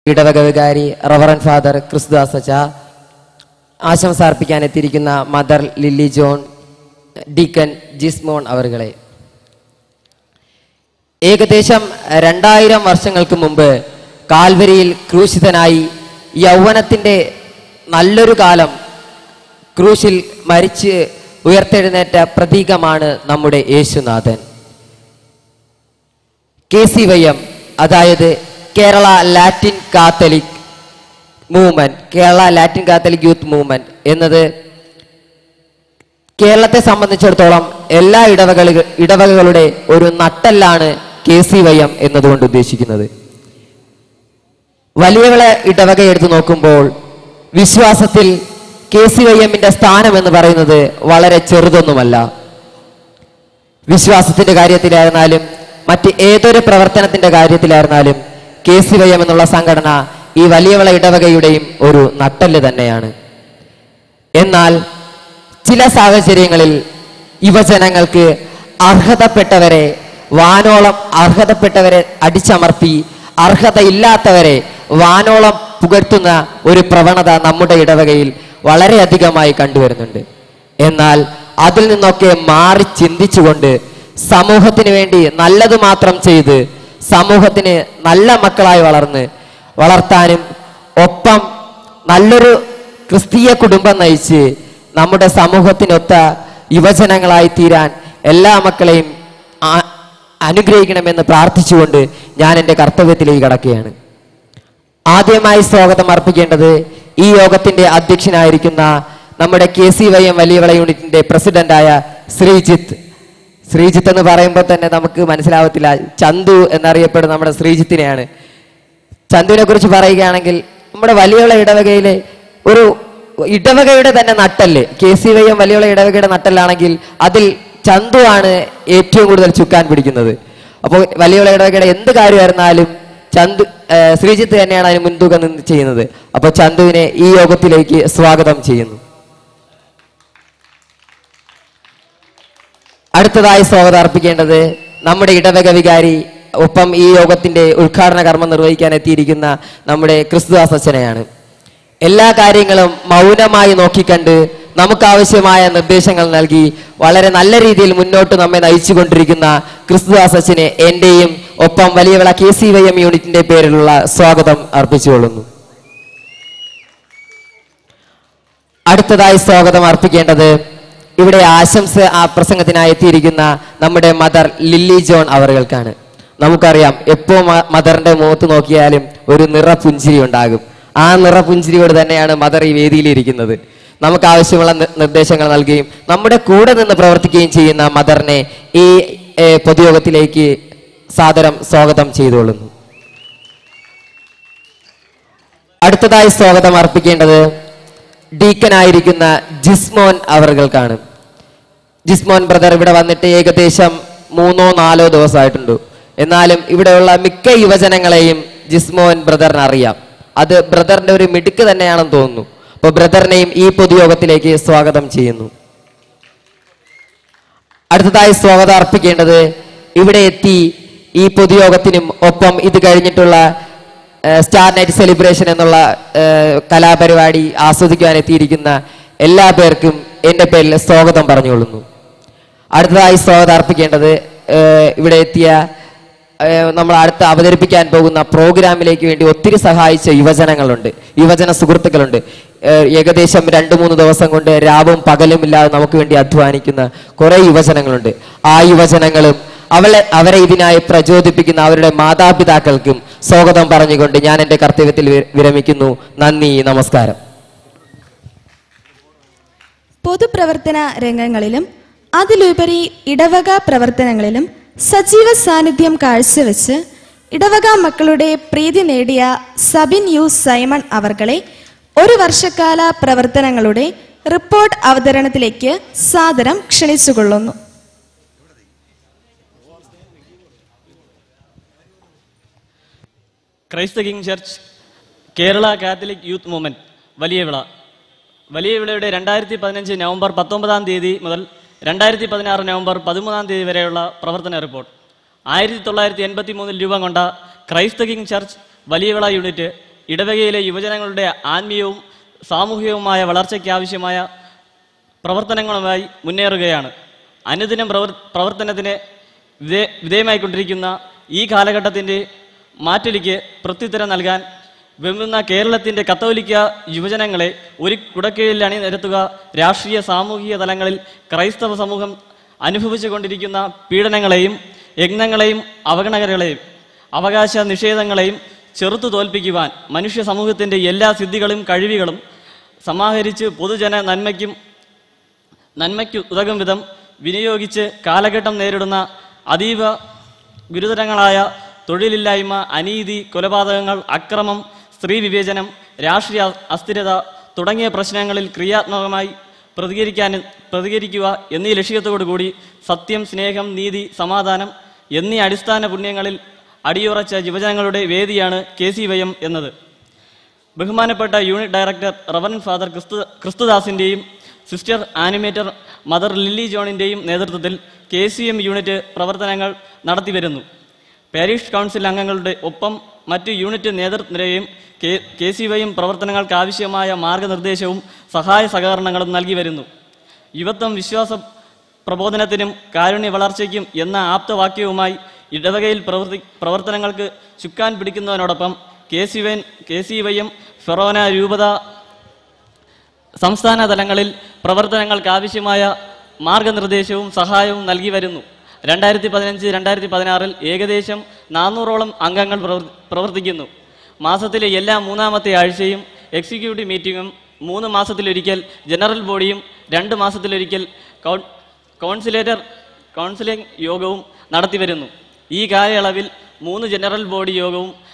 ഇടവക വികാരി reverend father Christudas അച്ച ആശംസ അർപ്പിക്കാൻ എത്തിയിരിക്കുന്ന mother Lilly John deacon Jismon അവറുകളെ ഏകദേശം രണ്ടായിരം വർഷങ്ങൾക്ക് മുമ്പ് കാൽവരിയിൽ ക്രൂശിതനായി യൗവനത്തിൻ്റെ നല്ലൊരു കാലം ക്രൂശിൽ മരിച്ച് ഉയർത്തെഴുന്നേറ്റ പ്രതീകമാണ് നമ്മുടെ യേശുനാഥൻ കെ സി വൈ എം അതായത് Kerala Latin Catholic movement Kerala Latin Catholic youth movement എന്നത് കേരളത്തെ സംബന്ധിച്ചിടത്തോളം എല്ലാ ഇടവകളി ഇടവകകളുടെ ഒരു നട്ടെല്ലാണ് കെ സി വൈ എം എന്നതുകൊണ്ട് ഉദ്ദേശിക്കുന്നത് വലിയവിള ഇടവക എടുത്തു നോക്കുമ്പോൾ വിശ്വാസത്തിൽ കെ സി വൈ എമ്മിന്റെ സ്ഥാനം എന്ന് പറയുന്നത് വളരെ ചെറുതൊന്നുമല്ല വിശ്വാസത്തിന്റെ കാര്യത്തിലായിരുന്നാലും മറ്റ് ഏതൊരു പ്രവർത്തനത്തിന്റെ കാര്യത്തിലായിരുന്നാലും കെ സി വൈ എം എന്നുള്ള സംഘടന ഈ വലിയവിള ഇടവകയുടെയും ഒരു നട്ടല് തന്നെയാണ് എന്നാൽ ചില സാഹചര്യങ്ങളിൽ യുവജനങ്ങൾക്ക് അർഹതപ്പെട്ടവരെ വാനോളം അർഹതപ്പെട്ടവരെ അടിച്ചമർത്തി അർഹതയില്ലാത്തവരെ വാനോളം പുകഴ്ത്തുന്ന ഒരു പ്രവണത നമ്മുടെ ഇടവകയിൽ വളരെയധികമായി കണ്ടുവരുന്നുണ്ട് എന്നാൽ അതിൽ നിന്നൊക്കെ മാറി ചിന്തിച്ചുകൊണ്ട് സമൂഹത്തിന് വേണ്ടി നല്ലത് മാത്രം ചെയ്ത് സമൂഹത്തിന് നല്ല മക്കളായി വളർന്ന് വളർത്താനും ഒപ്പം നല്ലൊരു ക്രിസ്തീയ കുടുംബം നയിച്ച് നമ്മുടെ സമൂഹത്തിനൊത്ത യുവജനങ്ങളായി തീരാൻ എല്ലാ മക്കളെയും ആ- അനുഗ്രഹിക്കണമെന്ന് പ്രാർത്ഥിച്ചുകൊണ്ട് ഞാൻ എൻ്റെ കർത്തവ്യത്തിലേക്ക് കടക്കുകയാണ് ആദ്യമായി സ്വാഗതം അർപ്പിക്കേണ്ടത് ഈ യോഗത്തിന്റെ അധ്യക്ഷനായിരിക്കുന്ന നമ്മുടെ K C Y M Valiyavala യൂണിറ്റിന്റെ പ്രസിഡന്റായ ശ്രീജിത്ത് ശ്രീജിത്ത് എന്ന് പറയുമ്പോൾ തന്നെ നമുക്ക് മനസ്സിലാവത്തില്ല ചന്തു എന്നറിയപ്പെടുന്ന നമ്മുടെ ശ്രീജിത്തിനെയാണ് ചന്തുവിനെ കുറിച്ച് പറയുകയാണെങ്കിൽ നമ്മുടെ വലിയുള്ള ഇടവകയിലെ ഒരു ഇടവകയുടെ തന്നെ നട്ടല് കെ സി വൈ എം വലിയുള്ള ഇടവകയുടെ നട്ടലാണെങ്കിൽ അതിൽ ചന്തു ആണ് ഏറ്റവും കൂടുതൽ ചുക്കാൻ പിടിക്കുന്നത് അപ്പോൾ വലിയുള്ള ഇടവകയുടെ എന്ത് കാര്യമായിരുന്നാലും ചന്തു ഏർ ശ്രീജിത്ത് തന്നെയാണ് അതിന് മുൻതൂക്കം നിന്ന് ചെയ്യുന്നത് അപ്പോൾ ചന്തുവിനെ ഈ യോഗത്തിലേക്ക് സ്വാഗതം ചെയ്യുന്നു അടുത്തതായി സ്വാഗതം അർപ്പിക്കേണ്ടത് നമ്മുടെ ഇടവക വികാരി ഒപ്പം ഈ യോഗത്തിന്റെ ഉദ്ഘാടന കർമ്മം നിർവഹിക്കാൻ എത്തിയിരിക്കുന്ന നമ്മുടെ ക്രിസ്തുദാസ് അച്ഛനെയാണ് എല്ലാ കാര്യങ്ങളും മൗനമായി നോക്കിക്കണ്ട് നമുക്ക് ആവശ്യമായ നിർദ്ദേശങ്ങൾ നൽകി വളരെ നല്ല രീതിയിൽ മുന്നോട്ട് നമ്മെ നയിച്ചുകൊണ്ടിരിക്കുന്ന ക്രിസ്തുദാസ് അച്ഛനെ എന്റെയും ഒപ്പം Valiyavila K C Y M യൂണിറ്റിന്റെ പേരിലുള്ള സ്വാഗതം അർപ്പിച്ചുകൊള്ളുന്നു അടുത്തതായി സ്വാഗതം അർപ്പിക്കേണ്ടത് ഇവിടെ ആശംസ ആ പ്രസംഗത്തിനായി എത്തിയിരിക്കുന്ന നമ്മുടെ മദർ ലില്ലി ജോൺ അവറുകൾക്കാണ് നമുക്കറിയാം എപ്പോ മ- മദറിന്റെ മുഖത്ത് നോക്കിയാലും ഒരു നിറപുഞ്ചിരി ഉണ്ടാകും ആ നിറപുഞ്ചിരിയോട് തന്നെയാണ് മദർ ഈ വേദിയിൽ ഇരിക്കുന്നത് നമുക്ക് ആവശ്യമുള്ള നി- നിർദ്ദേശങ്ങൾ നൽകുകയും നമ്മുടെ കൂടെ നിന്ന് പ്രവർത്തിക്കുകയും ചെയ്യുന്ന മദറിനെ ഈ ഏ, പൊതുയോഗത്തിലേക്ക് സാദരം സ്വാഗതം ചെയ്തുകൊള്ളുന്നു അടുത്തതായി സ്വാഗതം അർപ്പിക്കേണ്ടത് ഡീക്കനായിരിക്കുന്ന ജിസ്മോൻ അവറുകൾക്കാണ് ജിസ്മോൻ ബ്രദർ ഇവിടെ വന്നിട്ട് ഏകദേശം മൂന്നോ നാലോ ദിവസമായിട്ടുണ്ട് എന്നാലും ഇവിടെയുള്ള മിക്ക യുവജനങ്ങളെയും ജിസ്മോൻ ബ്രദറിന് അറിയാം അത് ബ്രദറിന്റെ ഒരു മിടുക്ക് തന്നെയാണെന്ന് തോന്നുന്നു അപ്പോൾ ബ്രദറിനെയും ഈ പൊതുയോഗത്തിലേക്ക് സ്വാഗതം ചെയ്യുന്നു അടുത്തതായി സ്വാഗതം അർപ്പിക്കേണ്ടത് ഇവിടെ എത്തി ഈ പൊതുയോഗത്തിനും ഒപ്പം ഇത് കഴിഞ്ഞിട്ടുള്ള ഏഹ്, സ്റ്റാർ നൈറ്റ് സെലിബ്രേഷൻ എന്നുള്ള ഏഹ്, കലാപരിപാടി ആസ്വദിക്കുവാൻ എത്തിയിരിക്കുന്ന എല്ലാ പേർക്കും എൻ്റെ പേരിൽ സ്വാഗതം പറഞ്ഞുകൊള്ളുന്നു അടുത്തതായി സ്വാഗതം അർപ്പിക്കേണ്ടത് ഏഹ്, ഇവിടെ എത്തിയ ഏഹ്, നമ്മൾ അടുത്ത് അവതരിപ്പിക്കാൻ പോകുന്ന പ്രോഗ്രാമിലേക്ക് വേണ്ടി ഒത്തിരി സഹായിച്ച യുവജനങ്ങളുണ്ട് യുവജന സുഹൃത്തുക്കളുണ്ട് ഏഹ്, ഏകദേശം രണ്ട് മൂന്ന് ദിവസം കൊണ്ട് രാവും പകലും ഇല്ലാതെ നമുക്ക് വേണ്ടി അധ്വാനിക്കുന്ന കുറെ യുവജനങ്ങളുണ്ട് ആ യുവജനങ്ങളും അവളെ അവരെ ഇതിനായി പ്രചോദിപ്പിക്കുന്ന അവരുടെ മാതാപിതാക്കൾക്കും സ്വാഗതം പറഞ്ഞുകൊണ്ട് ഞാൻ എൻ്റെ കർത്തവ്യത്തിൽ വി- വിരമിക്കുന്നു നന്ദി നമസ്കാരം പൊതുപ്രവർത്തന രംഗങ്ങളിലും അതിലുപരി ഇടവക പ്രവർത്തനങ്ങളിലും സജീവ സാന്നിധ്യം കാഴ്ചവെച്ച് ഇടവക മക്കളുടെ പ്രീതി നേടിയ സബിൻ യു സൈമൺ അവർകളെ ഒരു വർഷക്കാല പ്രവർത്തനങ്ങളുടെ റിപ്പോർട്ട് അവതരണത്തിലേക്ക് സാദരം ക്ഷണിച്ചുകൊള്ളുന്നു Christ king church Kerala Catholic youth movement Valiyavila വലിയ വിളയുടെ രണ്ടായിരത്തി പതിനഞ്ച് നവംബർ പത്തൊമ്പതാം തീയതി മുതൽ രണ്ടായിരത്തി പതിനാറ് നവംബർ പതിമൂന്നാം തീയതി വരെയുള്ള പ്രവർത്തന റിപ്പോർട്ട് ആയിരത്തി തൊള്ളായിരത്തി എൺപത്തി മൂന്നിൽ രൂപം കൊണ്ട ക്രൈസ്ത കിങ് ചർച്ച് വലിയ വിള യൂണിറ്റ് ഇടവകയിലെ യുവജനങ്ങളുടെ ആത്മീയവും സാമൂഹികവുമായ വളർച്ചയ്ക്കാവശ്യമായ പ്രവർത്തനങ്ങളുമായി മുന്നേറുകയാണ് അനുദിനം പ്രവർ പ്രവർത്തനത്തിന് വിധേ വിധേയമായിക്കൊണ്ടിരിക്കുന്ന ഈ കാലഘട്ടത്തിൻ്റെ മാറ്റൊലിക്ക് പ്രത്യുത്തരം നൽകാൻ വെമ്പുന്ന കേരളത്തിൻ്റെ കത്തോലിക്ക യുവജനങ്ങളെ ഒരു കുടക്കീഴിൽ അണിനിരത്തുക രാഷ്ട്രീയ സാമൂഹിക തലങ്ങളിൽ ക്രൈസ്തവ സമൂഹം അനുഭവിച്ചുകൊണ്ടിരിക്കുന്ന പീഡനങ്ങളെയും യജ്ഞങ്ങളെയും അവഗണനകളെയും അവകാശ നിഷേധങ്ങളെയും ചെറുത്തു തോൽപ്പിക്കുവാൻ മനുഷ്യ സമൂഹത്തിൻ്റെ എല്ലാ സിദ്ധികളും കഴിവുകളും സമാഹരിച്ച് പൊതുജന നന്മയ്ക്കും നന്മയ്ക്ക് ഉതകും വിധം വിനിയോഗിച്ച് കാലഘട്ടം നേരിടുന്ന അതീവ ഗുരുതരങ്ങളായ തൊഴിലില്ലായ്മ അനീതി കൊലപാതകങ്ങൾ അക്രമം സ്ത്രീ വിവേചനം രാഷ്ട്രീയ അസ്ഥിരത തുടങ്ങിയ പ്രശ്നങ്ങളിൽ ക്രിയാത്മകമായി പ്രതികരിക്കാൻ പ്രതികരിക്കുക എന്നീ ലക്ഷ്യത്തോടുകൂടി സത്യം സ്നേഹം നീതി സമാധാനം എന്നീ അടിസ്ഥാന പുണ്യങ്ങളിൽ അടിയുറച്ച യുവജനങ്ങളുടെ വേദിയാണ് കെ സി വൈ എം എന്നത് ബഹുമാനപ്പെട്ട യൂണിറ്റ് ഡയറക്ടർ റവറൻ ഫാദർ ക്രിസ്തു ക്രിസ്തുദാസിൻ്റെയും സിസ്റ്റർ ആനിമേറ്റർ മദർ ലില്ലി ജോണിൻ്റെയും നേതൃത്വത്തിൽ കെ സി എം യൂണിറ്റ് പ്രവർത്തനങ്ങൾ നടത്തിവരുന്നു പാരീഷ് കൗൺസിൽ അംഗങ്ങളുടെ ഒപ്പം മറ്റ് യൂണിറ്റ് നേതൃനിരയും കെ കെ സി വൈയും പ്രവർത്തനങ്ങൾക്ക് ആവശ്യമായ മാർഗനിർദ്ദേശവും സഹായ സഹകരണങ്ങളും നൽകി വരുന്നു യുവത്വം വിശ്വാസ പ്രബോധനത്തിനും കാരുണ്യ വളർച്ചയ്ക്കും എന്ന ആപ്തവാക്യവുമായി ഇടവകയിൽ പ്രവർത്തി പ്രവർത്തനങ്ങൾക്ക് ചുക്കാൻ പിടിക്കുന്നതിനോടൊപ്പം K C Y K C വൈയും ഫെറോന രൂപത സംസ്ഥാന തലങ്ങളിൽ പ്രവർത്തനങ്ങൾക്ക് ആവശ്യമായ മാർഗനിർദ്ദേശവും സഹായവും നൽകി വരുന്നു രണ്ടായിരത്തി പതിനഞ്ച് രണ്ടായിരത്തി പതിനാറിൽ ഏകദേശം നാനൂറോളം അംഗങ്ങൾ പ്രവർ- പ്രവർത്തിക്കുന്നു മാസത്തിലെ എല്ലാ മൂന്നാമത്തെ ആഴ്ചയും എക്സിക്യൂട്ടീവ് മീറ്റിംഗും മൂന്ന് മാസത്തിലൊരിക്കൽ ജനറൽ ബോഡിയും രണ്ട് മാസത്തിലൊരിക്കൽ കൗൺ കൗൺസിലേറ്റർ കൗൺസിലിംഗ് യോഗവും നടത്തിവരുന്നു ഈ കാലയളവിൽ മൂന്ന് ജനറൽ ബോഡി യോഗവും